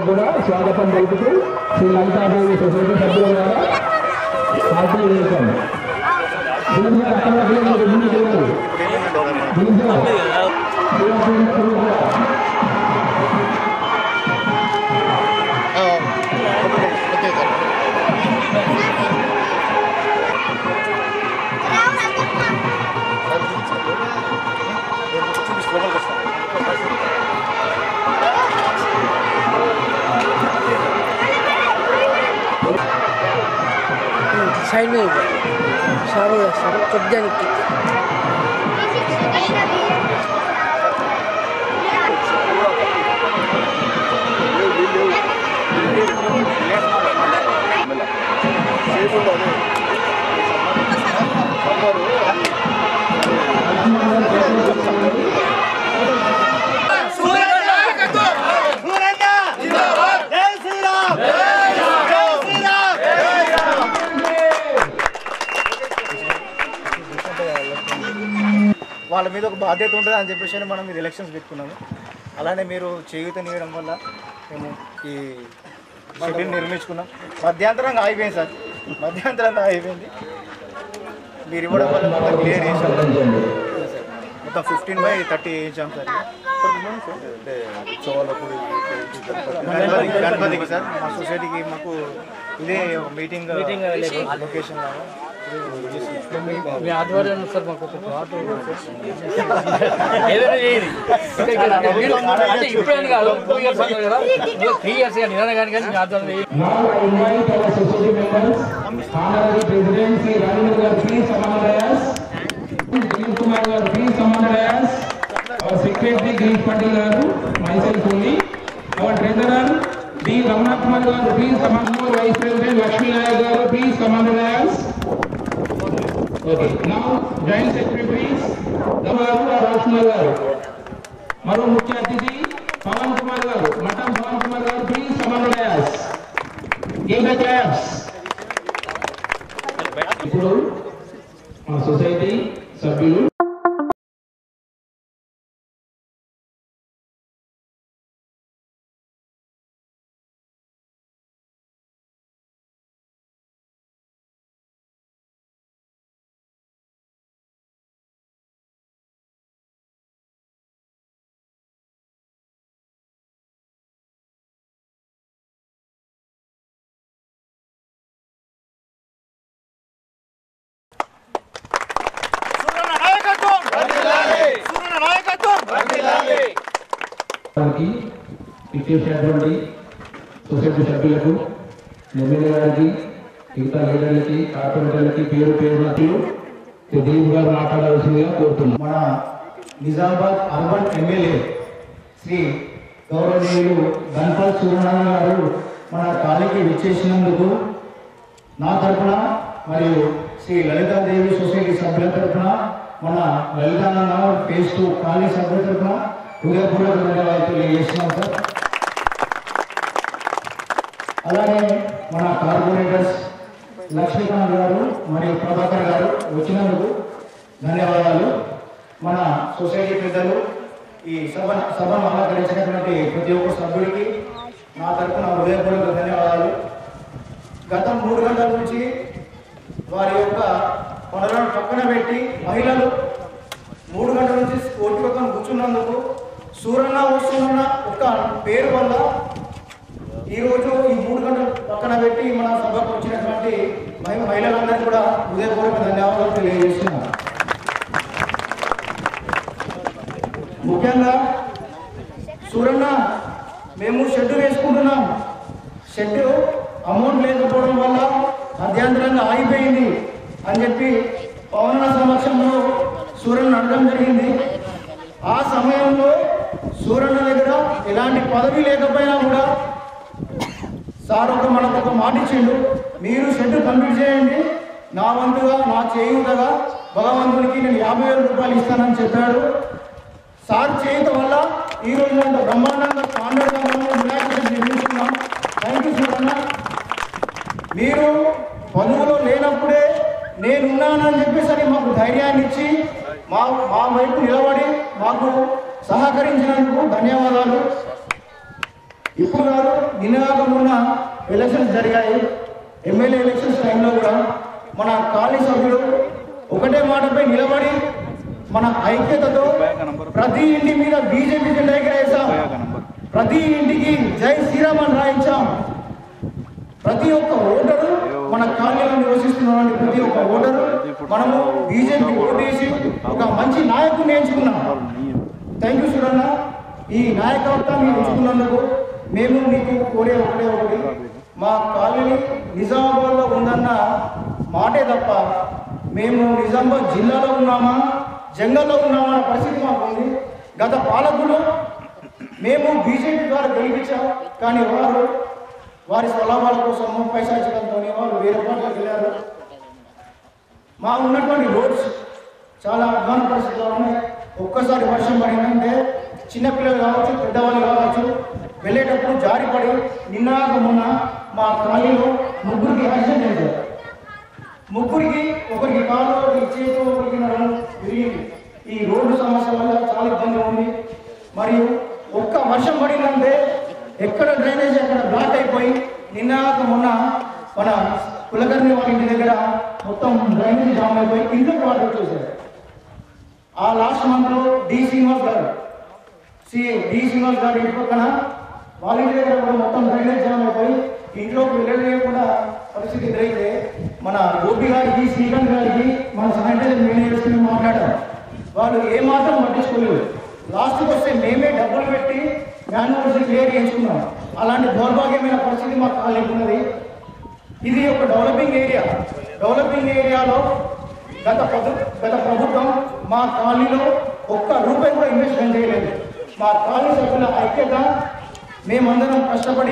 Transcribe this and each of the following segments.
కూడా స్వాగతం పలుకుతూ శ్రీ లలితాదేవి సొసైటీ సభ్యుల ద్వారా పార్టీ వేశాం దీనికి అక్కడ పిల్లలు ముందుకు వెళ్ళారు. దీంట్లో పిల్లలు సైడ్ మీద సారీ చేస్తారు కొద్దానికి వాళ్ళ మీద ఒక బాధ్యత ఉంటుంది అని చెప్పేసి మనం ఇది ఎలక్షన్స్ పెట్టుకున్నాము అలానే మీరు చేయూతనియడం వల్ల మేము ఈ షెడ్యూల్ నిర్మించుకున్నాం మధ్యాంతరంగా ఆగిపోయింది సార్ మధ్యాంతరంగా ఆగిపోయింది మీరు ఇవ్వడం వల్ల మొత్తం క్లియర్ చేసాం మొత్తం ఫిఫ్టీన్ బై థర్టీ వేయించాం సార్ గణపతి గణపతికి సార్ మా సొసైటీకి మాకు ఇదే ఒక మీటింగ్ మీటింగ్ లొకేషన్ లాగా మీ ఆధ్వర్యంలో సార్ మాకు ఒక ప్లాట్ ఏదైనా చేయండి మీరు అంటే ఇప్పుడేం కాదు టూ ఇయర్స్ అన్నారు కదా త్రీ ఇయర్స్ కానీ నిన్న కానీ కానీ మీ ఆధ్వర్యంలో చేయండి. Now I invite our society members, honorary president Sri Ravindra Garu, please come on the dais. Girish Kumar Garu, please come on the dais. Our secretary Girish Patil Garu, myself only. Our treasurer D. Ramana Kumar Garu, please come on. Our vice president Lakshmi Nayak Garu, please come on the dais. Okay, now joint secretaries Garu Rajkumar Garu. మరో ముఖ్య అతిథి పవన్ కుమార్ గారు మఠం Pavan Kumar garu please come and dais give the claps ఇప్పుడు మా society సభ్యులు గారికి ఇచ్చేసినటువంటి సొసైటీ సభ్యులకు ఎమ్మెల్యే గారికి మిగతా లీడర్లకి కార్పొరేటర్లకి పేరు పేరున శ్రీ దిలీప్ గారు మాట్లాడాల్సిందిగా కోరుతున్నాం మన నిజామాబాద్ అర్బన్ ఎమ్మెల్యే శ్రీ గౌరవనీయులు గణపత్ సూర్యనారాయణ గారు మన కాలనీకి విచ్చేసినందుకు నా తరఫున మరియు శ్రీ లలితాదేవి సొసైటీ సభ్యుల తరఫున మన లలితానంద ఫేస్ టూ కాలనీ సభ్యుల తరఫున హృదయపూర్వక ధన్యవాదాలు తెలియజేస్తున్నాం సార్ అలానే మన కార్పొరేటర్స్ లక్ష్మీకాంత్ గారు మరియు ప్రభాకర్ గారు వచ్చినందుకు ధన్యవాదాలు మన సొసైటీ పెద్దలు ఈ సభ సభను అలంకరించినటువంటి ప్రతి ఒక్క సభ్యుడికి నా తరఫున హృదయపూర్వక ధన్యవాదాలు గత మూడు గంటల నుంచి వారి యొక్క పనులను పక్కన పెట్టి మహిళలు మూడు గంటల నుంచి ఒట్టి పక్కన కూర్చున్నందుకు సూరన్న వస్తున్న ఒక పేరు వల్ల ఈరోజు ఈ మూడు గంటలు పక్కన పెట్టి మన సభకు వచ్చినటువంటి మహిళ మహిళలందరికీ కూడా హృదయపూర్వక ధన్యవాదాలు తెలియజేస్తున్నాను ముఖ్యంగా సూరన్న మేము షెడ్ వేసుకుంటున్నాం షెడ్ అమౌంట్ లేకపోవడం వల్ల మధ్యాంతరంగా ఆగిపోయింది అని చెప్పి పవన సమక్షంలో సూర్యను అడగడం జరిగింది ఆ సమయంలో సూర్యన్న దగ్గర ఎలాంటి పదవి లేకపోయినా కూడా సార్ ఒక మనకు ఒక మాట ఇచ్చిండు మీరు షెడ్ కంప్లీట్ చేయండి నా వంతుగా నా చేయుతగా భగవంతునికి నేను యాభై వేల రూపాయలు ఇస్తానని చెప్పాడు సార్ చేయుత వల్ల ఈ రోజు అంత బ్రహ్మాండంగా పాండవ వినాయక చవితి నిర్మిస్తున్నాం థ్యాంక్ యూ సూరన్న మీరు పనులలో లేనప్పుడే నేనున్నానని చెప్పేసరి మాకు ధైర్యాన్ని ఇచ్చి మా మా వైపు నిలబడి మాకు సహకరించినందుకు ధన్యవాదాలు ఇప్పుడు కాదు నిన్నగాక మొన్న ఎలక్షన్స్ జరిగాయి ఎమ్మెల్యే ఎలక్షన్స్ టైంలో కూడా మన కాలనీ సభ్యులు ఒకటే మాటపై నిలబడి మన ఐక్యతతో ప్రతి ఇంటి మీద బీజేపీ జెండా ఎగరేసాం ప్రతి ఇంటికి జై శ్రీరామ్ అని రాయించాం ప్రతి ఒక్క ఓటరు మన కాలనీలో నివసిస్తున్నటువంటి ప్రతి ఒక్క ఓటరు మనము బీజేపీ ఓటేసి ఒక మంచి నాయకుడిని ఎంచుకున్నాం థ్యాంక్ యూ సురన్న ఈ నాయకత్వాన్ని ఎంచుకున్నందుకు మేము మీకు కోరే ఒకటే ఒకటి మా కాలనీ నిజామాబాద్లో ఉందన్న మాటే తప్ప మేము నిజామాబాద్ జిల్లాలో ఉన్నామా జంగల్లో ఉన్నామా అన్న పరిస్థితి మాకు ఉంది గత పాలకులు మేము బీజేపీ ద్వారా గెలిపించాం కానీ వారు వారి స్వలాభాల కోసము పైశాచికంతో వారు వేరే పాటలకు వెళ్ళారు మా ఉన్నటువంటి రోడ్స్ చాలా అధ్వాన పరిస్థితిలో ఉన్నాయి ఒక్కసారి వర్షం పడిందంటే చిన్నపిల్లలు కావచ్చు పెద్దవాళ్ళు కావచ్చు వెళ్ళేటప్పుడు జారిపడి నిన్నాక మొన్న మా కాలనీలో ముగ్గురికి యాక్సిడెంట్ అయింది ముగ్గురికి ఒకరికి కాలు ఒకరికి చేతు ఒకరికి నడుము విరిగింది ఈ రోడ్డు సమస్య వల్ల చాలా ఇబ్బంది ఉంది మరియు ఒక్క వర్షం పడిందంటే ఎక్కడ డ్రైనేజ్ అక్కడ బ్లాక్ అయిపోయి నిన్నాక మొన్న మన కులకర్ణి వాళ్ళ ఇంటి దగ్గర మొత్తం డ్రైనేజ్ జామ్ అయిపోయి ఇంట్లోకి వాటర్ వచ్చేసారు ఆ లాస్ట్ మంత్ లో D Srinivas garu C D Srinivas గారి ఇంటి పక్కన వాళ్ళ ఇంటి దగ్గర కూడా మొత్తం డ్రైనేజ్ జామ్ అయిపోయి ఇంట్లోకి వెళ్ళలేకుండా పరిస్థితి ఎదురైతే మన గోపి గారికి శ్రీకాంత్ గారికి మన శానిటైజర్ మేనేజర్స్ మాట్లాడారు వాళ్ళు ఏ మాత్రం పట్టించుకోలేదు లాస్ట్కి వస్తే మేమే డబ్బులు పెట్టి మాన్యువల్స్ క్లియర్ చేయించుకున్నాం అలాంటి దౌర్భాగ్యమైన పరిస్థితి మాకు కాలేకున్నది ఉన్నది ఇది ఒక డెవలపింగ్ ఏరియా డెవలపింగ్ ఏరియాలో గత ప్రభు గత ప్రభుత్వం మా కాలనీలో ఒక్క రూపాయి కూడా ఇన్వెస్ట్మెంట్ చేయలేదు మా కాలనీ సభ్యుల ఐక్యత మేమందరం కష్టపడి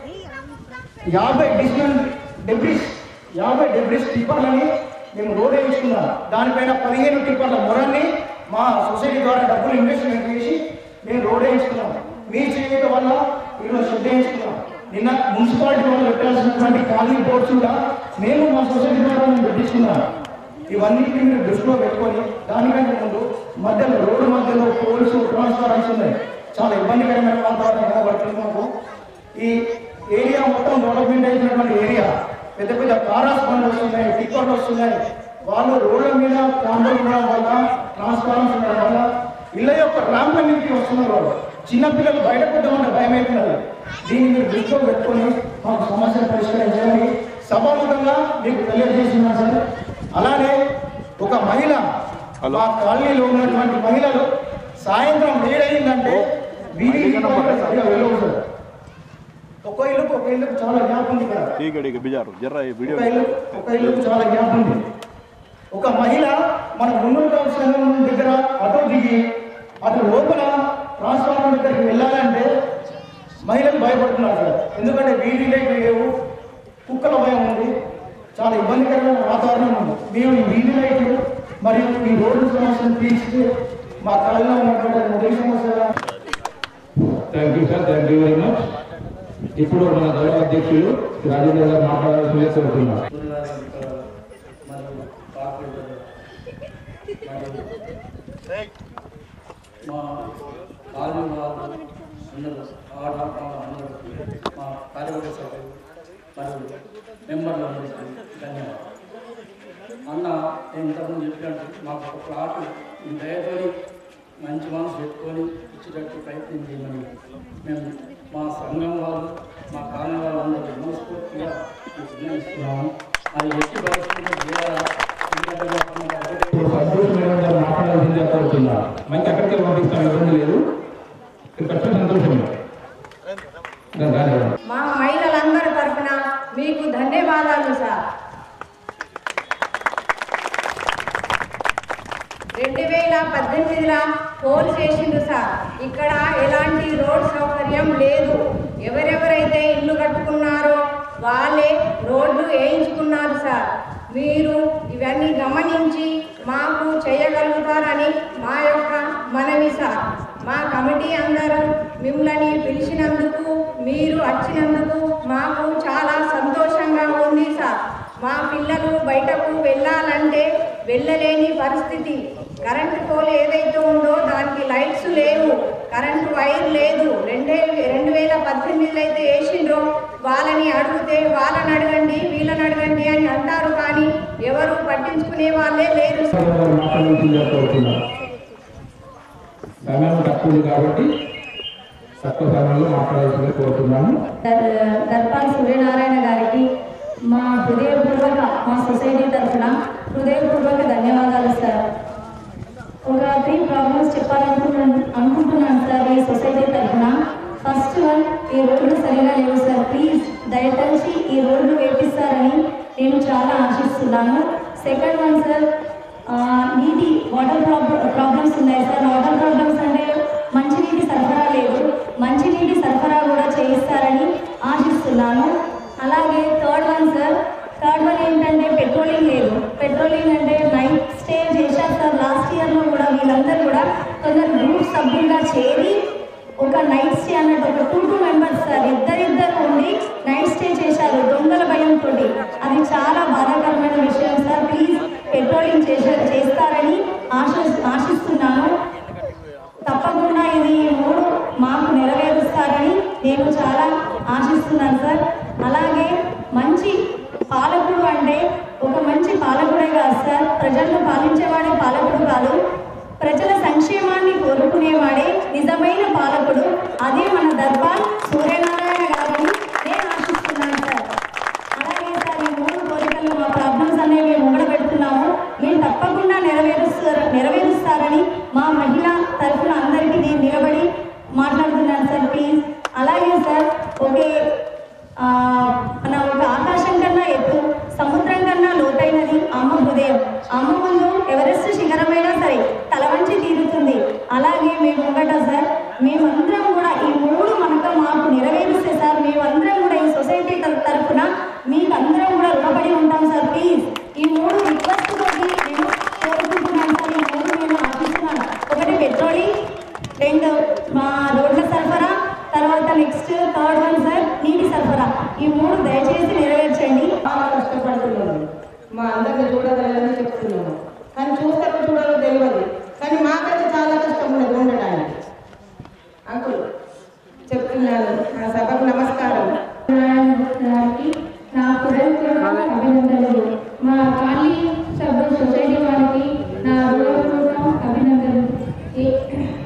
యాభై డిస్మెంట్ డెబ్రిస్ యాభై డెబ్రిస్ టిప్పర్లని మేము రోడ్ వేయించుకున్నాం దానిపైన పదిహేను టిప్పర్ల మొరాన్ని మా సొసైటీ ద్వారా డబ్బులు ఇన్వెస్ట్మెంట్ చేసి మేము రోడ్ వేయించుకున్నాం మీ చేయడం వల్ల ఈరోజు షెడ్ వేయించుకున్నాం నిన్న మున్సిపాలిటీ వాళ్ళు పెట్టాల్సినటువంటి ఖాళీ బోర్డ్స్ కూడా మేము మా సొసైటీ ద్వారా మేము పెట్టించుకున్నాం ఇవన్నీ మీరు దృష్టిలో పెట్టుకొని దానికంటే ముందు మధ్యలో రోడ్డు మధ్యలో పోల్స్ ట్రాన్స్ఫార్మర్స్ ఉన్నాయి చాలా ఇబ్బందికరమైన వాతావరణం కనబడుతుంది మాకు ఈ ఏరియా మొత్తం డెవలప్మెంట్ అయినటువంటి ఏరియా పెద్ద పెద్ద కారాస్ బండ్లు వస్తున్నాయి టిప్పర్లు వస్తున్నాయి వాళ్ళు రోడ్ల మీద కాంపౌండ్ ఉండడం వల్ల ట్రాన్స్ఫార్మర్స్ ఉండడం వల్ల ఇళ్ళ యొక్క ర్యాంప్ మీదకి వస్తున్నారు వాళ్ళు చిన్నపిల్లలు బయట కొట్టమంటే భయం అవుతున్నారు దీన్ని మీరు దృష్టిలో పెట్టుకొని మాకు సమస్యలు పరిష్కరించాలని సభాముఖంగా మీకు తెలియజేస్తున్నాను సార్ అలానే ఒక మహిళ మా కాలనీలో ఉన్నటువంటి మహిళలు సాయంత్రం వేడయిందంటే వీధి దీపాలు సరిగా వెళ్ళవు సార్ ఒక ఇల్లుకు ఒక ఇల్లుకు చాలా గ్యాప్ ఉంది కదా ठीक है ठीक है बिजार जरा ये वीडियो ఒక ఇల్లు ఒక ఇల్లుకు చాలా గ్యాప్ ఉంది ఒక మహిళ మన మున్నూరు సంఘం దగ్గర అటు దిగి అటు లోపల ట్రాన్స్ఫార్మర్ దగ్గరికి వెళ్ళాలంటే మహిళలు భయపడుతున్నారు సార్ ఎందుకంటే వీధి లైట్లు లేవు కుక్కల భయం ఉంది చాలా ఇబ్బందికరమైన వాతావరణం ఉంది మేము ఈ వీధి లైట్లు మరియు ఈ రోడ్డు సమస్యను తీర్చి మా కాలంలో ఉన్నటువంటి మొదటి సమస్య thank you sir thank you very much ఇప్పుడు మన గౌరవ అధ్యక్షులు రాజేంద్ర గారు మాట్లాడాల్సిందే కోరుతున్నారు మరియు కార్పొరేటర్ మరియు మా కాలనీ వాళ్ళు అందరూ ఆడ అందరూ మా కార్యవర్గ సభ్యులు మరియు మెంబర్లు అందరికీ ధన్యవాదాలు అన్న నేను ఇంతకుముందు చెప్పినట్టు మాకు ఒక ప్లాట్ దయతోని మంచి మనసు పెట్టుకొని ఇచ్చేటట్టు ప్రయత్నం చేయమని మేము మా సంఘం వాళ్ళు మా కాలనీ వాళ్ళందరూ మనస్ఫూర్తిగా మీకు విన్నవిస్తున్నాము అది ఎట్టి పరిస్థితుల్లో చేయాలా ఎందుకంటే మాకు ఒకటే ఇప్పుడు సంతోష్ మేడం గారు మాట్లాడాల్సిందే కోరుతున్నారు మంచి అక్కడికి పంపిస్తాం ఇబ్బంది లేదు ఇక్కడ వచ్చే సంతోషం రాజేంద్ర మా మహిళలందరి తరఫున మీకు ధన్యవాదాలు సార్ రెండు వేల పద్దెనిమిదిలో పోల్ చేసిండు సార్ ఇక్కడ ఎలాంటి రోడ్ సౌకర్యం లేదు ఎవరెవరైతే ఇల్లు కట్టుకున్నారో వాళ్ళే రోడ్లు వేయించుకున్నారు సార్ మీరు ఇవన్నీ గమనించి మాకు చేయగలుగుతారని మా యొక్క మనవి సార్ మా కమిటీ అందరూ మిమ్మల్ని పిలిచినందుకు మీరు వచ్చినందుకు మాకు చాలా సంతోషంగా ఉంది సార్ మా పిల్లలు బయటకు వెళ్ళాలంటే వెళ్ళలేని పరిస్థితి కరెంటు పోల్ ఏదైతే ఉందో దానికి లైట్స్ లేవు కరెంటు వైర్ లేదు రెండే రెండు వేల పద్దెనిమిదిలో అయితే వేసిండ్రో వాళ్ళని అడిగితే వాళ్ళని అడగండి వీళ్ళని అడగండి అని అంటారు కానీ ఎవరు పట్టించుకునే వాళ్ళే లేరు మాట్లాడుతుందో కోరుతున్నాను సమయం తక్కువ ఉంది కాబట్టి తక్కువ సమయంలో మాట్లాడాల్సిందిగా కోరుతున్నాను దర్- దర్పాల్ సూర్యనారాయణ గారికి మా హృదయపూర్వక మా సొసైటీ తరఫున హృదయపూర్వక ధన్యవాదాలు సార్ ఒక త్రీ ప్రాబ్లమ్స్ చెప్పాలనుకుంటున్నాను అనుకుంటున్నాను సార్ ఈ సొసైటీ తరఫున ఫస్ట్ వన్ ఈ రోడ్లు సరిగా లేవు సార్ ప్లీజ్ దయతలిచి ఈ రోడ్లు వేపిస్తారని నేను చాలా ఆశిస్తున్నాను సెకండ్ వన్ సార్ ఆ, నీటి వాటర్ ప్రాబ్లమ్ ప్రాబ్లమ్స్ ఉన్నాయి సార్ వాటర్ ప్రాబ్లమ్స్ అంటే మంచినీటి సరఫరా లేదు మంచినీటి సరఫరా కూడా చేయిస్తారని ఆశిస్తున్నాను అలాగే third one sir third one ఏంటంటే పెట్రోలింగ్ లేదు పెట్రోలింగ్ అంటే నైట్ స్టే చేశారు సార్ లాస్ట్ ఇయర్లో కూడా వీళ్ళందరూ కూడా కొందరు గ్రూప్ సభ్యులుగా చేరి ఒక నైట్ స్టే అన్నట్టు ఒక టూ టూ మెంబర్స్ సార్ ఇద్దరిద్దరు ఉండి నైట్ స్టే చేశారు దొంగల భయంతో అది చాలా బాధాకరమైన విషయం సార్ ప్లీజ్ పెట్రోలింగ్ చేసే చేస్తారని ఆశ ఆశిస్తున్నాను తప్పకుండా ఇది మూడు మాకు నెరవేరుస్తారని నేను చాలా ఆశిస్తున్నాను సార్ అలాగే మంచి పాలకుడు అంటే ఒక మంచి పాలకుడే కాదు సార్ ప్రజలను పాలించేవాడే పాలకుడు కాదు ప్రజల సంక్షేమాన్ని కోరుకునేవాడే నిజమైన పాలకుడు అదే మన దర్బార్ సూర్యనారాయణ గారిని నేను ఆశిస్తున్నాను సార్ అలాగే సార్ ఈ మూడు కోరికలు మా ప్రాబ్లమ్స్ అనేవి మేము మూడ పెడుతున్నాము మేము తప్పకుండా నెరవేరుస్తారు నెరవేరుస్తారని మా మహిళా తరఫున అందరికీ నేను నిలబడి మాట్లాడుతున్నాను సార్ ప్లీజ్ అలాగే సార్ ఒకే ఆ, మన ఒక ఆకాశం కన్నా ఎత్తు సముద్రం కన్నా లోతైనది అమ్మ హృదయం అమ్మ ముందు ఎవరెస్ట్ శిఖరమైనా సరే తల వంచి తీరుతుంది అలాగే మేము ఒకట సార్ మేమందరం కూడా ఈ మూడు మనకు మాకు నెరవేరుస్తే సార్ మేమందరం కూడా ఈ సొసైటీ తర- తరఫున మీకు అందరం కూడా రుణపడి ఉంటాం సార్ ప్లీజ్ ఈ మూడు రిక్వెస్ట్ తోటి నేను కోరుకుంటున్నాను సార్ ఈ మూడు నేను ఆశిస్తున్నాను ఒకటి పెట్రోలింగ్ రెండు మా రోడ్ల సరఫరా తర్వాత నెక్స్ట్ థర్డ్ వన్ సార్ నీటి సరఫరా ఈ మూడు దయచేసి నెరవేర్చండి చాలా కష్టపడుతున్నాను మా అందరిని చూడగలని చెప్తున్నాను కానీ చూస్తారో చూడాలో తెలియదు కానీ మాకైతే చాలా కష్టం ఉన్నది ఉండడానికి అంకుల్ చెప్తున్నాను నా సభకు నమస్కారం గారికి నా హృదయపూర్వక అభినందనలు మా కాలనీ సభ్యుల సొసైటీ వారికి నా హృదయపూర్వక అభినందనలు ఏ-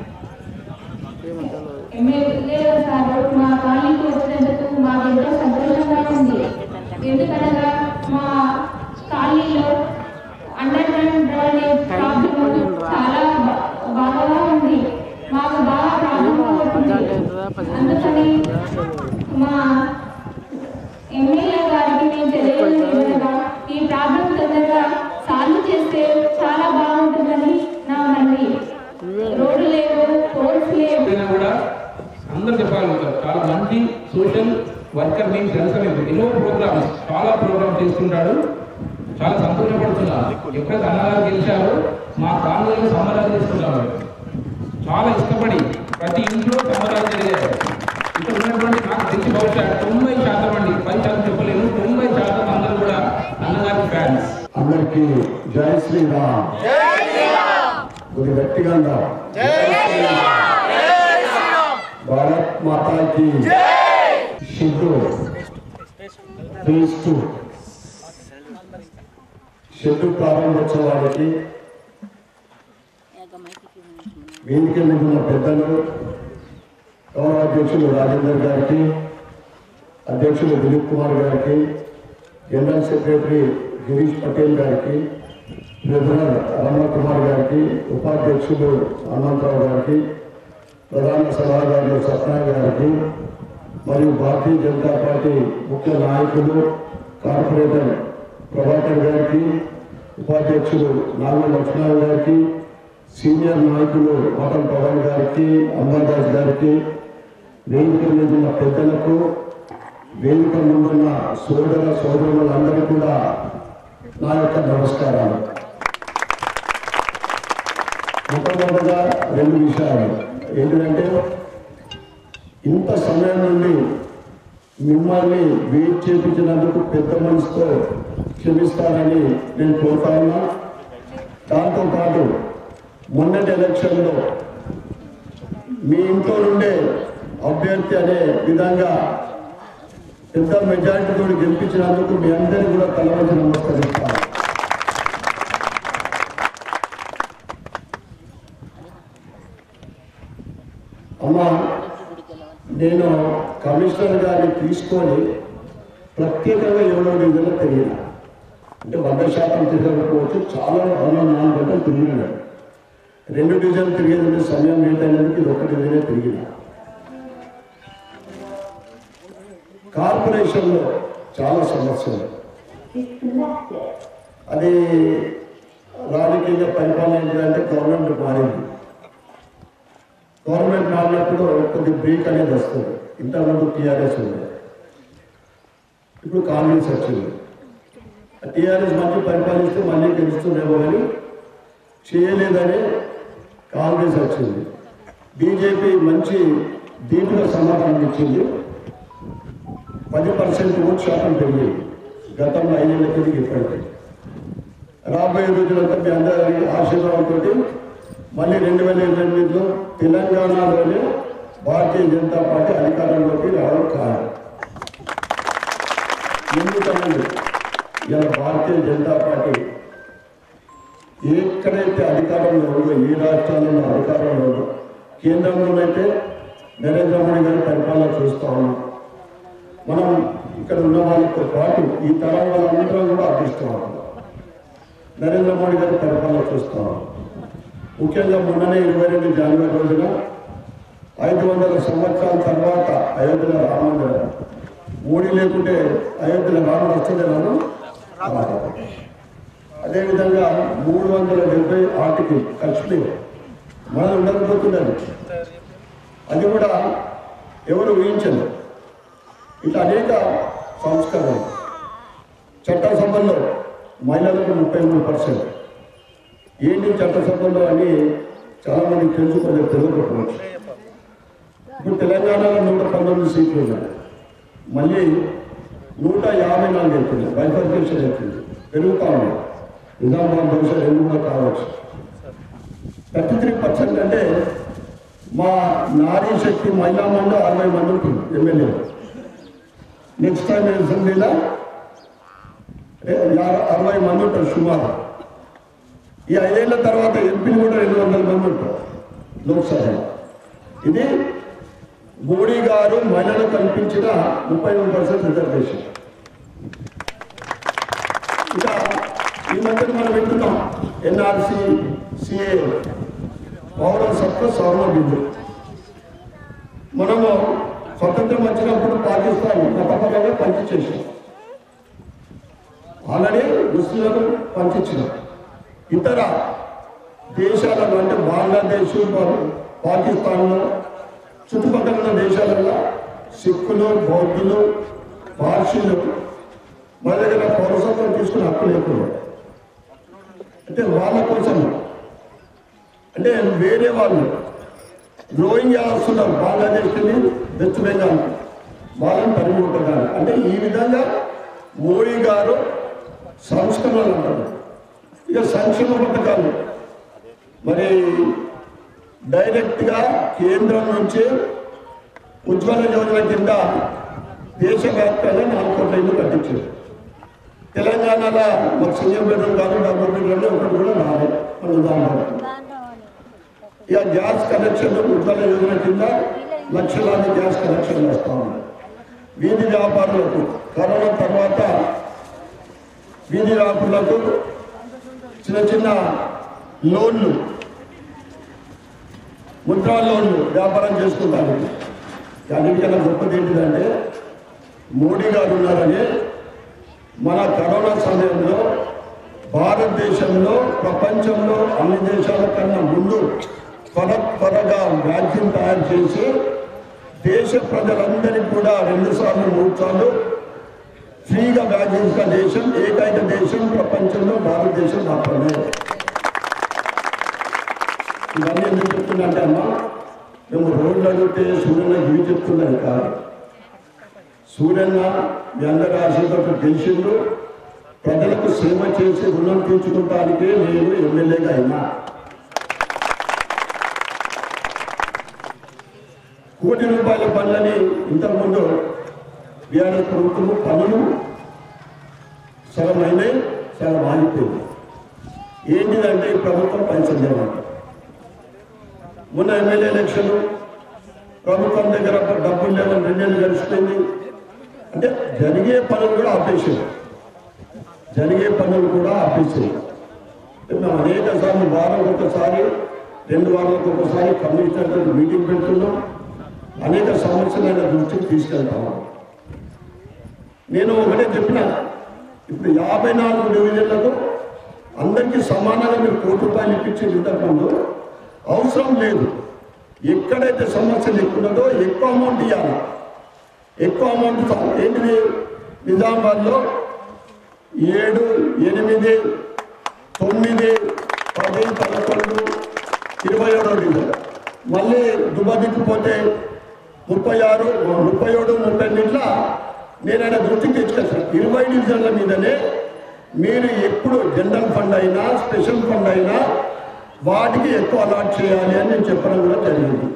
ఎమ్మెల్యే సార్ మా కాలనీకి వచ్చినందుకు మాకు ఎంతో సంతోషంగా ఉంది ఎందుకనగా మా కాలనీలో అండర్ గ్రౌండ్ డ్రైనేజ్ ప్రాబ్లం చాలా బా- బాగా ఉంది మాకు బాగా ప్రాబ్లం అవుతుంది అందుకని మా ఎమ్మెల్యే గారికి మేము తెలియజేయగా ఈ ప్రాబ్లం తొందరగా సాల్వ్ చేస్తే చాలా బాగుంటుందని నా మనవి రోడ్డు లేవు రోడ్స్ లేవు ఎప్పుడైనా కూడా అందరు చెప్పగలుగుతారు చాలా మంచి సోషల్ వర్కర్ మేము తెలుసు మీకు ఎన్నో ప్రోగ్రామ్స్ చాలా ప్రోగ్రామ్స్ చేస్తుంటాడు చాలా సంతోషపడుతున్నాను ఎప్పుడైతే అన్నగారు గెలిచారో మా కాలనీలో సంబరాలు చేసుకుంటాము చాలా ఇష్టపడి ప్రతి ఇంట్లో సంబరాలు జరిగారు ఇక్కడ ఉన్నటువంటి నాకు తెలిసి బహుశా తొంభై శాతం అండి పది శాతం చెప్పలేము తొంభై శాతం అందరూ కూడా అన్నగారి ఫ్యాన్స్ అందరికీ జై శ్రీరామ్ కొద్ది గట్టిగా అందాం. భారత్ మాతాకి షెడ్డు ఫేజ్ టూ షెడ్డు ప్రారంభోత్సవానికి వేదిక మీద ఉన్న పెద్దలు గౌరవ అధ్యక్షులు రాజేందర్ గారికి అధ్యక్షులు దిలీప్ కుమార్ గారికి జనరల్ సెక్రటరీ గిరీష్ పటేల్ గారికి ట్రెజరర్ రమణ కుమార్ గారికి ఉపాధ్యక్షులు హనుమంతరావు గారికి ప్రధాన సలహాదారులు సత్యనారాయణ గారికి మరియు భారతీయ జనతా పార్టీ ముఖ్య నాయకులు కార్పొరేటర్ ప్రభాకర్ గారికి ఉపాధ్యక్షులు నాగ లక్ష్మణరావు గారికి సీనియర్ నాయకులు మటన్ పవన్ గారికి అంబాదాస్ గారికి వేదిక మీద ఉన్న పెద్దలకు వేదిక ముందున్న సోదర సోదరులందరికీ కూడా నా యొక్క నమస్కారాలు మొట్టమొదటిగా రెండు విషయాలు ఏంటంటే ఇంత సమయం నుండి మిమ్మల్ని వెయిట్ చేపించినందుకు పెద్ద మనసుతో క్షమిస్తానని నేను కోరుతా ఉన్నా దాంతోపాటు మొన్నటి ఎలక్షన్లో మీ ఇంట్లో నుండే అభ్యర్థి అభ్యర్థి అనే విధంగా పెద్ద మెజారిటీతో గెలిపించినందుకు మీ అందరికీ కూడా తలవంచి నమస్కరిస్తాను అమ్మ నేను కమిషనర్ గారిని తీసుకొని ప్రత్యేకంగా ఏడో డివిజన్లో తిరిగిన అంటే వంద శాతం తిరగకపోవచ్చు చాలా రెండు నాలుగు గంటలు తిరిగినాడు రెండు డివిజన్లు తిరిగేదంటే సమయం లేట్ అయినందుకు ఇది ఒక డివిజనే తిరిగిన కార్పొరేషన్లో చాలా సమస్యలు అది రాజకీయ పరిపాలన ఏంటంటే గవర్నమెంట్ మారింది గవర్నమెంట్ మారినప్పుడు కొద్ది బ్రేక్ అనేది వస్తుంది ఇంతకుముందు టీఆర్ఎస్ ఉంది ఇప్పుడు కాంగ్రెస్ వచ్చింది టీఆర్ఎస్ మంచి పరిపాలిస్తే మళ్ళీ గెలుస్తుందేమో కానీ చేయలేదని కాంగ్రెస్ వచ్చింది బీజేపీ మంచి దీటుగా సమాధానం ఇచ్చింది పది పర్సెంట్ ఓట్ శాతం పెరిగింది గతంలో ఐదేళ్ల కిందకి ఇప్పటికీ రాబోయే రోజులంతా మీ అందరి ఆశీర్వాదంతో మళ్ళీ రెండు వేల ఇరవై ఎనిమిదిలో తెలంగాణలోనే భారతీయ జనతా పార్టీ అధికారంలోకి రావడం ఖాయం ఎందుకనండి ఇలా భారతీయ జనతా పార్టీ ఎక్కడైతే అధికారంలో ఉందో ఏ రాష్ట్రాలలో అధికారంలో ఉందో కేంద్రంలోనైతే నరేంద్ర మోడీ గారి పరిపాలన చూస్తా ఉన్నాం మనం ఇక్కడ ఉన్న వాళ్ళతో పాటు ఈ తరం వాళ్ళందరూ కూడా అదృష్టం నరేంద్ర మోడీ గారి పరిపాలన చూస్తా ఉన్నాం ముఖ్యంగా మొన్ననే ఇరవై రెండు జనవరి రోజున ఐదు వందల సంవత్సరాల తర్వాత అయోధ్యలో రామందిరం మోడీ లేకుంటే అయోధ్యలో రాముడు వస్తుందేమో అదేవిధంగా మూడు వందల డెబ్బై ఆర్టికల్ కశ్మీర్ మనం ఉండకపోతున్నది అది కూడా ఎవరు ఊహించదు ఇట్లా అనేక సంస్కరణలు చట్టసభల్లో మహిళలకు ముప్పై మూడు పర్సెంట్ ఏంటి చట్టసభల్లో అని చాలా మంది తెలుసుకోలేదు తెలియకపోవచ్చు ఇప్పుడు తెలంగాణలో నూట పంతొమ్మిది సీట్లు ఉన్నాయి మళ్ళీ నూట యాభై నాలుగు అవుతుంది బైఫర్కేషన్ అవుతుంది పెరుగుతా ఉంది నిజామాబాద్ బహుశా రెండు కూడా కావచ్చు థర్టీ త్రీ పర్సెంట్ అంటే మా నారీ శక్తి మహిళా మండలి అరవై మంది ఉంటుంది ఎమ్మెల్యే నెక్స్ట్ టైం అసెంబ్లీలో అరవై మంది ఉంటారు సుమారు ఈ ఐదేళ్ల తర్వాత ఎంపీలు కూడా రెండు వందల మంది ఉంటారు లోక్సభ ఇది మోడీ గారు మహిళలకు కల్పించిన ముప్పై మూడు పర్సెంట్ రిజర్వేషన్ ఇక ఈ మధ్య మనం వింటున్నాం ఎన్ఆర్సి సిఏ పౌరసత్వ సవరణ బిల్లు మనము స్వతంత్రం వచ్చినప్పుడు పాకిస్తాన్ మతపరంగా పంచిచేసాం ఆల్రెడీ ముస్లింలకు పంచించినాం ఇతర దేశాలలో అంటే బంగ్లాదేశ్ పాకిస్తాన్లో చుట్టుపక్కల ఉన్న దేశాలలో సిక్కులు బౌద్ధులు పార్సీలు మన దగ్గర పౌరసత్వం తీసుకునే హక్కు లేకుండా అంటే వాళ్ళ కోసం అంటే వేరే వాళ్ళు రోహింగ్యా వస్తున్నారు బంగ్లాదేశ్కి వెళ్ళి వెస్ట్ బెంగాల్ వాళ్ళని తరిమి ఉంటున్నారు అంటే ఈ విధంగా మోడీ గారు సంస్కరణలు అంటారు ఇక సంక్షేమ పథకాలు మరి డైరెక్ట్గా కేంద్రం నుంచి ఉజ్వల యోజన కింద దేశవ్యాప్తంగా నాలుగు కోట్ల ఇల్లు కట్టించారు తెలంగాణలో మాకు సింగం బెడ్రూమ్ కాదు డబుల్ బెడ్రూమ్ ఒకటి కూడా రాలేదు మన ఉదాహరణ ఇక గ్యాస్ కనెక్షన్ ఉజ్వల యోజన కింద లక్షలాది గ్యాస్ కనెక్షన్లు వస్తూ ఉన్నాయి వీధి వ్యాపారులకు కరోనా తర్వాత వీధి వ్యాపారులకు చిన్న చిన్న లోన్లు ముద్రా లోన్లు వ్యాపారం చేసుకుంటారు అన్నిటికన్నా గొప్పది ఏంటిదంటే మోడీ గారు ఉన్నారని మన కరోనా సమయంలో భారతదేశంలో ప్రపంచంలో అన్ని దేశాల కన్నా ముందు త్వర త్వరగా వ్యాక్సిన్ తయారు చేసి దేశ ప్రజలందరికీ కూడా రెండు సార్లు మూడు సార్లు ఫ్రీగా వ్యాక్సిన్ ఇచ్చిన దేశం ఏకైక దేశం ప్రపంచంలో భారతదేశం మాత్రమే ఇవన్నీ ఎందుకు చెప్తున్నంటే అమ్మా మేము రోడ్లు అడిగితే సూర్యన్న ఇవి చెప్తున్నది కాదు సూర్యన్న మీ అందరి ఆశీర్వాదం గెలిచిండు ప్రజలకు సేవ చేసి రుణం తీర్చుకోవడానికే నేను ఎమ్మెల్యేగా అయినా కోటి రూపాయల పనులని ఇంతకుముందు బీఆర్ఎస్ ప్రభుత్వము పనులు సగం అయినాయి సగం ఆగిపోయింది ఏంటిదంటే ఈ ప్రభుత్వం పైసలు లేవంట మొన్న ఎమ్మెల్యే ఎలక్షన్ ప్రభుత్వం దగ్గర డబ్బులు లేవని రెండేళ్ళు గడిచిపోయింది అంటే జరిగే పనులు కూడా ఆపేసారు జరిగే పనులు కూడా ఆపేసారు మేము అనేక సార్లు వారం ఒకసారి రెండు వారాలకు ఒకసారి కమిషనర్ మీటింగ్ పెడుతున్నాం అనేక సమస్యలైన దృష్టికి తీసుకెళ్తాము నేను ఒకటే చెప్పిన ఇప్పుడు యాభై నాలుగు డివిజన్లకు అందరికీ సమానంగా మీరు కోటి రూపాయలు ఇప్పించేది ఇంతకుముందు అవసరం లేదు ఎక్కడైతే సమస్యలు ఎక్కువ ఉన్నదో ఎక్కువ అమౌంట్ ఇవ్వాలి ఎక్కువ అమౌంట్ తా- ఏంటిది నిజామాబాద్లో ఏడు ఎనిమిది తొమ్మిది పది పదకొండు ఇరవై ఏడో డివిజన్ మళ్ళీ దుబాదికి పోతే ముప్పై ఆరు ముప్పై ఏడు ముప్పై ఎనిమిదిలో నేను ఆయన దృష్టికి తెచ్చుకొచ్చాను ఇరవై డివిజన్ల మీదనే మీరు ఎప్పుడు జనరల్ ఫండ్ అయినా స్పెషల్ ఫండ్ అయినా వాటికి ఎక్కువ అలాట్ చేయాలి అని నేను చెప్పడం కూడా జరిగింది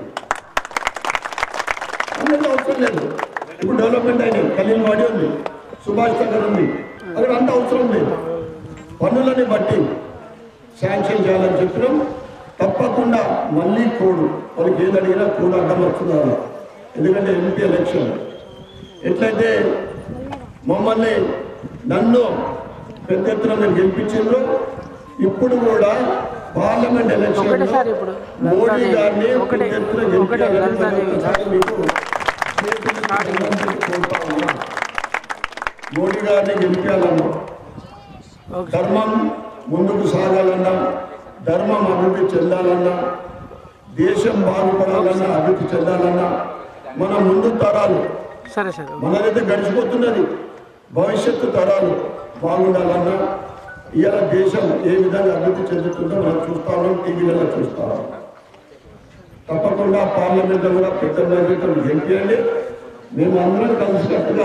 అందరికీ అవసరం లేదు ఇప్పుడు డెవలప్మెంట్ అయినాయి కలీల్ వాడి ఉంది సుభాష్ నగర్ ఉంది అక్కడ అంత అవసరం లేదు పన్నులని బట్టి శాంక్షన్ చేయాలని చెప్పినాం తప్పకుండా మళ్ళీ కోడు వాళ్ళకి ఏది అడిగినా కోడ్ అడ్డం వస్తున్నారు ఎందుకంటే ఎంపీ ఎలక్షన్ ఎట్లయితే మమ్మల్ని నన్ను పెద్ద ఎత్తున మీరు గెలిపించారు ఇప్పుడు కూడా పార్లమెంట్ ఎలక్షన్ మోడీ గారిని పెద్ద ఎత్తున గెలిపించాలని మరొకసారి మీకు చేతులెత్తి దండం పెట్టి కోరుతా ఉన్నా. మోడీ గారిని గెలిపించాలన్నా ధర్మం ముందుకు సాగాలన్నా ధర్మం అభివృద్ధి చెందాలన్నా దేశం బాగుపడాలన్నా అభివృద్ధి చెందాలన్నా మన ముందు తరాలు సరే సరే మనదైతే గడిచిపోతున్నది భవిష్యత్తు తరాలు బాగుండాలన్నా ఇవాళ దేశం ఏ విధంగా అభివృద్ధి చెందుతుందో మనం చూస్తా ఉన్నాం టీవీలలో చూస్తా ఉన్నాం తప్పకుండా పార్లమెంట్లో కూడా పెద్ద నాయకులు గెలిపియండి మేము అందరం కలిసినట్టుగా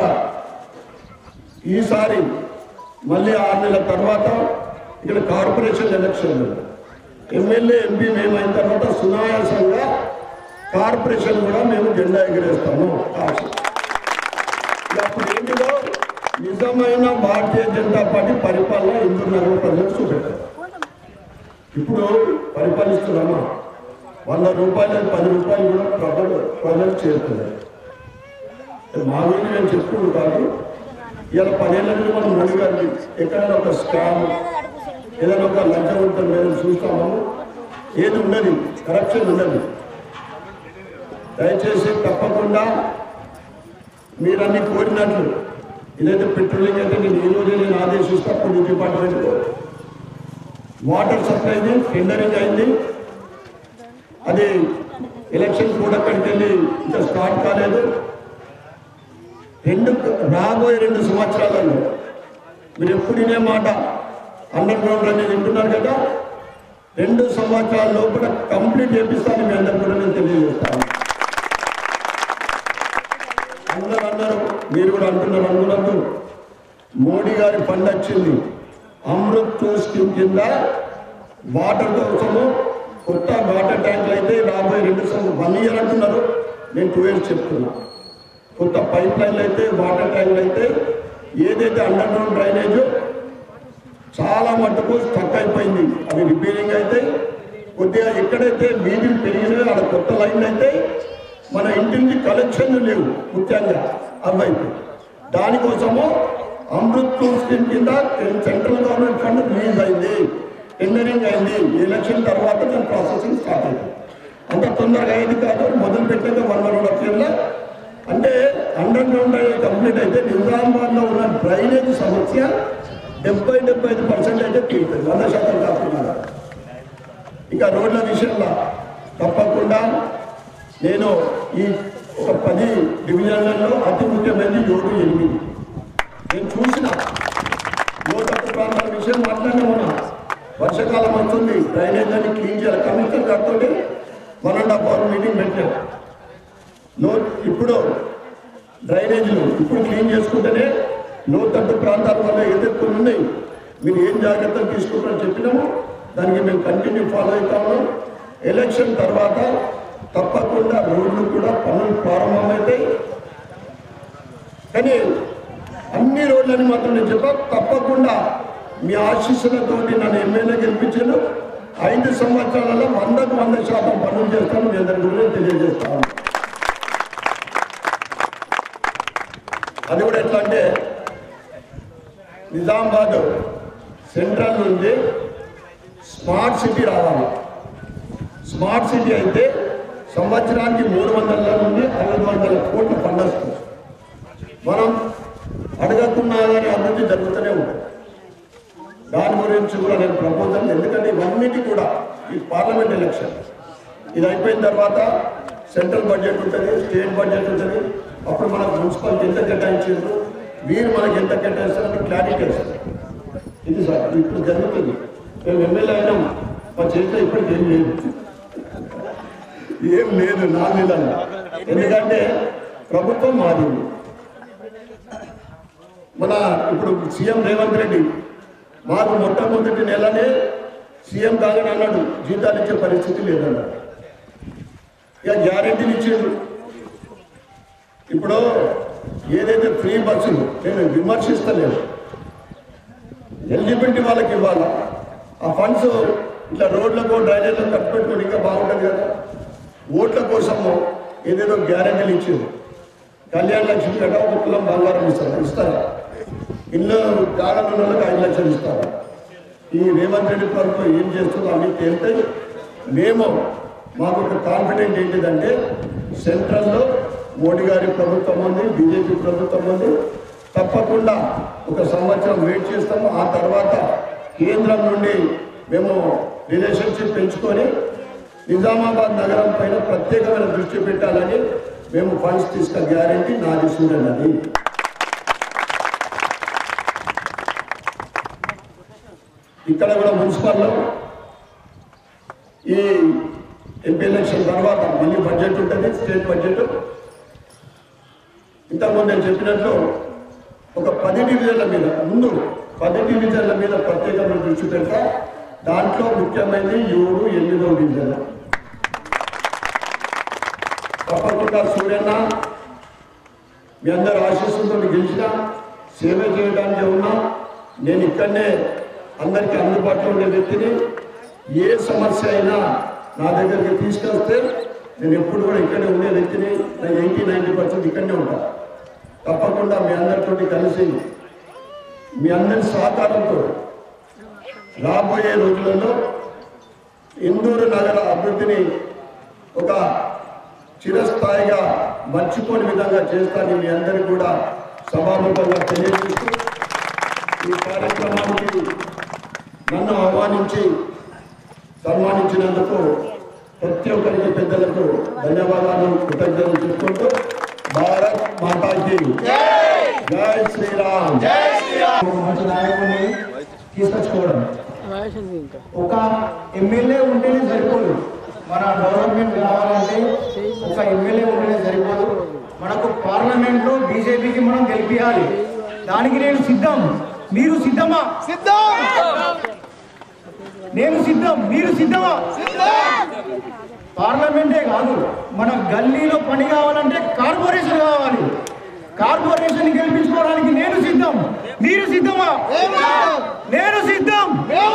ఈసారి మళ్ళీ ఆరు నెలల తర్వాత ఇక్కడ కార్పొరేషన్ ఎలక్షన్ ఎమ్మెల్యే ఎంపీ మేము అయిన తర్వాత సునాయాసంగా కార్పొరేషన్ కూడా మేము జెండా ఎగిరేస్తాము కాశీ ఇక అప్పుడు ఏంటిదో నిజమైన భారతీయ జనతా పార్టీ పరిపాలన ఇందు నగర ప్రజలకు చూపెట్టారు ఇప్పుడు పరిపాలిస్తున్నామా వంద రూపాయలు పది రూపాయలు కూడా ప్రజలు ప్రజలకు చేరుతున్నాయి మా గురించి నేను చెప్పుకుంటూ కాదు ఇలా పదేళ్ళ నుంచి మనం మోడీ గారికి ఎక్కడైనా ఒక స్కామ్ ఏదైనా ఒక లంచం ఉంటుంది మేము చూస్తాము ఏది ఉండదు కరప్షన్ ఉండదు దయచేసి తప్పకుండా మీరన్నీ కోరినట్లు ఇదైతే పెట్రోలింగ్ అయితే నేను ఈ రోజే నేను ఆదేశిస్తా కొన్ని డిపార్ట్మెంట్ వాటర్ సప్లైది టెండరింగ్ అయింది అది ఎలక్షన్ కూడా అక్కడికి వెళ్ళి ఇంకా స్టార్ట్ కాలేదు రెండు రాబోయే రెండు సంవత్సరాలలో మీరు ఎప్పుడు ఇదే మాట అండర్ గ్రౌండ్ అనేది వింటున్నారు కదా రెండు సంవత్సరాల లోపల కంప్లీట్ చేపిస్తాను మీ అందరు కూడా నేను తెలియజేస్తాను అందరూ అన్నారు మీరు కూడా అంటున్నారు అనుకున్నట్టు మోడీ గారి ఫండ్ వచ్చింది అమృత్ స్కీమ్ కింద వాటర్ కోసము కొత్త వాటర్ ట్యాంకులు అయితే రాబోయే రెండు సంవత్సరం వన్ ఇయర్ అంటున్నారు నేను టూ ఇయర్స్ చెప్తున్నా కొత్త పైప్ లైన్లు అయితే వాటర్ ట్యాంకులు అయితే ఏదైతే అండర్ గ్రౌండ్ డ్రైనేజ్ చాలా మట్టుకు స్టక్ అయిపోయింది అవి రిపేరింగ్ అయితే కొద్దిగా ఎక్కడైతే వీధులు పెరిగినాయో అక్కడ కొత్త లైన్లు అయితే మన ఇంటి నుంచి కలెక్షన్లు లేవు ముఖ్యంగా అవైపు దానికోసము అమృత్ స్కీమ్ కింద సెంట్రల్ గవర్నమెంట్ ఫండ్ రిలీజ్ అయింది టెండరింగ్ అయింది ఎలక్షన్ తర్వాత దాని ప్రాసెసింగ్ స్టార్ట్ అయింది అంత తొందరగా అయింది కాదు మొదలు పెట్టేది వన్ వన్ లక్షల్లో అంటే అండర్ గ్రౌండ్ అనేది కంప్లీట్ అయితే నిజామాబాద్లో ఉన్న డ్రైనేజ్ సమస్య డెబ్బై డెబ్బై ఐదు పర్సెంట్ అయితే తీరుతుంది వంద శాతం కాకుండా ఇక రోడ్ల విషయంలో తప్పకుండా నేను ఈ ఒక పది డివిజన్లలో అతి ముఖ్యమైనది ఏడు ఎనిమిది నేను చూసిన లోతట్టు ప్రాంతాల విషయం మాట్లాడినా మనం వర్షాకాలం వస్తుంది డ్రైనేజ్ అని క్లీన్ చేయాలి కమిషనర్ గారితో one and half hour meeting పెట్టాను లో ఇప్పుడు డ్రైనేజీలు ఇప్పుడు క్లీన్ చేసుకుంటేనే లోతట్టు ప్రాంతాల వల్ల ఎదుర్కొని ఉన్నాయి మీరు ఏం జాగ్రత్తలు తీసుకుంటారని చెప్పినాము దానికి మేము కంటిన్యూ ఫాలో అవుతాము ఎలక్షన్ తర్వాత తప్పకుండా రోడ్లు కూడా పనులు కానీ అన్ని రోడ్లని మాత్రం నేను చెప్ప తప్పకుండా మీ ఆశీస్సులతోటి నన్ను ఎమ్మెల్యే గెలిపించాను ఐదు సంవత్సరాలలో వందకు వంద శాతం పనులు చేస్తాను మీ అందరి గురించి తెలియజేస్తాను అది కూడా ఎట్లా అంటే నిజామాబాద్ సెంట్రల్ నుండి స్మార్ట్ సిటీ రావాలి స్మార్ట్ సిటీ అయితే సంవత్సరానికి మూడు వందల నుండి ఐదు వందల కోట్ల ఫండ్ వస్తుంది మనం అడగకున్నా కానీ అభివృద్ధి జరుగుతూనే ఉంటుంది దాని గురించి కూడా నేను ప్రపోజల్ ఎందుకంటే ఇవన్నిటి కూడా ఈ పార్లమెంట్ ఎలక్షన్ ఇది అయిపోయిన తర్వాత సెంట్రల్ బడ్జెట్ ఉంటుంది స్టేట్ బడ్జెట్ ఉంటుంది అప్పుడు మనకు మున్సిపాలిటీ ఎంత కేటాయించారు మీరు మనకి ఎంత కేటాయిస్తారని క్లారిటీ వస్తుంది ఇది సార్ ఇప్పుడు జరుగుతుంది మేము ఎమ్మెల్యే అయినాం మా చేతిలో ఇప్పటికి ఏం లేదు ఏం లేదు నా నెలలు ఎందుకంటే ప్రభుత్వం మారింది మన ఇప్పుడు సీఎం రేవంత్ రెడ్డి మాకు మొట్టమొదటి నెలనే సీఎం కాగానే అన్నాడు జీతాలు ఇచ్చే పరిస్థితి లేదన్నాడు ఇక గ్యారెంటీలు ఇచ్చిండు ఇప్పుడు ఏదైతే ఫ్రీ బస్సులు నేను విమర్శిస్తలేదు ఎలిజిబిలిటీ వాళ్ళకి ఇవ్వాలా ఆ ఫండ్స్ ఇట్లా రోడ్లకు డ్రైనేజ్లకు ఖర్చు పెట్టుకుని ఇంకా బాగుంటుంది కదా ఓట్ల కోసము ఏదేదో గ్యారెంటీలు ఇచ్చింది కళ్యాణ లక్ష్మి గట ఒక కులం బంగారం ఇస్తారు ఇస్తారా ఇల్లు జాగాలు ఉన్న వాళ్ళకి ఐదు లక్షలు ఇస్తారు ఈ రేవంత్ రెడ్డి ప్రభుత్వం ఏం చేస్తుందో అన్ని తేలితే మేము మాకు ఒక కాన్ఫిడెంట్ ఏంటిదంటే సెంట్రల్లో మోడీ గారి ప్రభుత్వం ఉంది బీజేపీ ప్రభుత్వం ఉంది తప్పకుండా ఒక సంవత్సరం వెయిట్ చేస్తాము ఆ తర్వాత కేంద్రం నుండి మేము రిలేషన్షిప్ పెంచుకొని నిజామాబాద్ నగరం పైన ప్రత్యేకమైన దృష్టి పెట్టాలని మేము ఫండ్స్ తీసుక గ్యారంటీ నాది చూడండి అది ఇక్కడ కూడా మున్సిపల్లో ఈ ఎంపీ ఎలక్షన్ తర్వాత మళ్ళీ బడ్జెట్ ఉంటుంది స్టేట్ బడ్జెట్ ఇంతకుముందు నేను చెప్పినట్లు ఒక పది డివిజన్ల మీద ముందు పది డివిజన్ల మీద ప్రత్యేకమైన దృష్టి పెడతా దాంట్లో ముఖ్యమైనది ఏడు ఎనిమిదో డివిజన్ తప్పకుండా సూర్యన్న మీ అందరు ఆశీస్సులతో గెలిచిన సేవ చేయడానికి ఉన్నా నేను ఇక్కడనే అందరికీ అందుబాటులో ఉండే వ్యక్తిని ఏ సమస్య అయినా నా దగ్గరికి తీసుకొస్తే నేను ఎప్పుడు కూడా ఇక్కడే ఉండే వ్యక్తిని నేను ఎయిటీ నైంటీ పర్సెంట్ ఇక్కడనే ఉంటా తప్పకుండా మీ అందరితోటి కలిసి మీ అందరి సహకారంతో రాబోయే రోజులలో ఇందూరు నగర అభివృద్ధిని ఒక చిరస్థాయిగా మర్చిపోని విధంగా చేస్తానని మీ అందరికీ కూడా సభాముఖంగా తెలియజేస్తూ ఈ కార్యక్రమానికి నన్ను ఆహ్వానించి సన్మానించినందుకు ప్రతి ఒక్కరికి పెద్దలకు ధన్యవాదాలు కృతజ్ఞతలు చెప్పుకుంటూ భారత్ మాతాకి జై శ్రీరామ్ మంచి నాయకుడిని తీసుకొచ్చుకోవడం ఒక ఎమ్మెల్యే ఉంటేనే సరిపోదు మన డెవలప్మెంట్ కావాలంటే ఒక ఎమ్మెల్యే ఉంటేనే సరిపోదు మనకు పార్లమెంట్లో బీజేపీకి మనం గెలిపించాలి దానికి నేను సిద్ధం మీరు సిద్ధమా సిద్ధం నేను సిద్ధం మీరు సిద్ధమా పార్లమెంటే కాదు మన గల్లీలో పని కావాలంటే కార్పొరేషన్ కావాలి కార్పొరేషన్ గెలిపించుకోవడానికి నేను సిద్ధం మీరు సిద్ధమా నేను సిద్ధం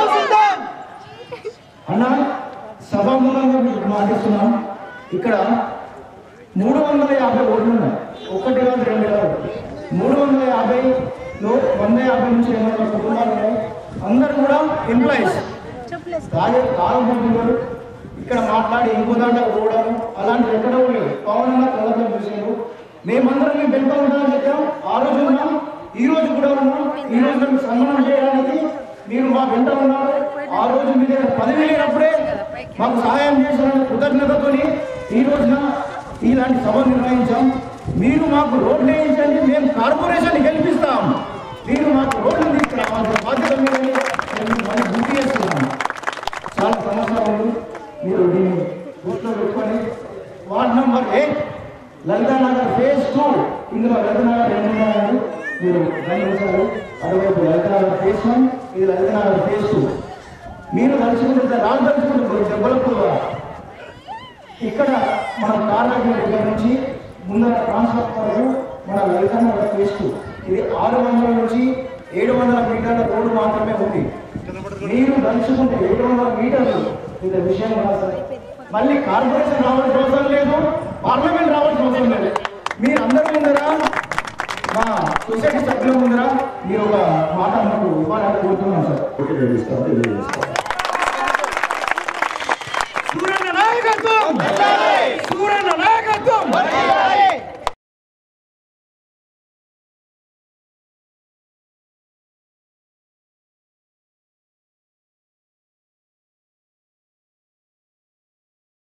అన్న సభాముఖంగా మీకు మాటిస్తున్నాం ఇక్కడ మూడు వందల యాభై ఓట్లు ఉన్నాయి ఒకటి కాదు రెండు కాదు మూడు వందల యాభైలో వంద యాభై నుంచి రెండు వందల కుటుంబాలు ఉన్నాయి అందరు కూడా ఎంప్లాయీస్ రాజే కాలం ఇక్కడ మాట్లాడి ఇంకో దాంట్లో పోవడం అలాంటివి ఎక్కడో లేవు పవన్ అన్న కళ్ళతో చూసారు మేమందరం మేము వెంట ఉండాలని చెప్పాం ఆ రోజు ఉన్నాం ఈ రోజు కూడా ఉన్నాం ఈ రోజు మేము సన్మానం చేయడానికి మీరు మా వెంట ఉన్నారు ఆ రోజు మీ దగ్గర పదవి లేనప్పుడే మాకు సహాయం చేసిన కృతజ్ఞతతోని ఈ రోజున ఇలాంటి సభ నిర్వహించాం మీరు మాకు రోడ్లు వేయించండి మేము కార్పొరేషన్ గెలిపిస్తాం మీరు మాకు రోడ్లు తీసుకురావాల్సిన బాధ్యత మీదని నేను మళ్ళీ గుర్తు చేస్తున్నాను చాలా సంవత్సరాలు మీరు దీన్ని దృష్టిలో పెట్టుకొని ward number eight Lalitha Nagar phase two ఇందులో లలిత నగర్ రెండు ఉన్నాయండి మీరు గమనించాలి అటువైపు లలిత నగర్ ఫేజ్ వన్ ఇది లలిత నగర్ ఫేజ్ టూ మీరు తలుచుకుంటే రాజు తలుచుకుంటే దెబ్బలకు ఇక్కడ మన కార్మికుల దగ్గర నుంచి ముందర ట్రాన్స్ఫర్ వరకు మన లలితమ్మ వేస్ట్ ఇది ఆరు వందల నుంచి ఏడు వందల మీటర్ల రోడ్డు మాత్రమే ఉంది మీరు దలుచుకుంటే ఏడు వందల మీటర్లు ఇది విషయం కాదు సార్ మళ్ళీ కార్పొరేషన్ రావాల్సిన అవసరం లేదు పార్లమెంట్ రావాల్సిన అవసరం లేదు మీరు అందరూ ముందరా మా సొసైటీ సభ్యుల ముందరా మీరు ఒక మాట మనకు ఇవ్వాలని కోరుతున్నాం సార్ ఓకే నేను ఇస్తాను తెలియజేస్తాను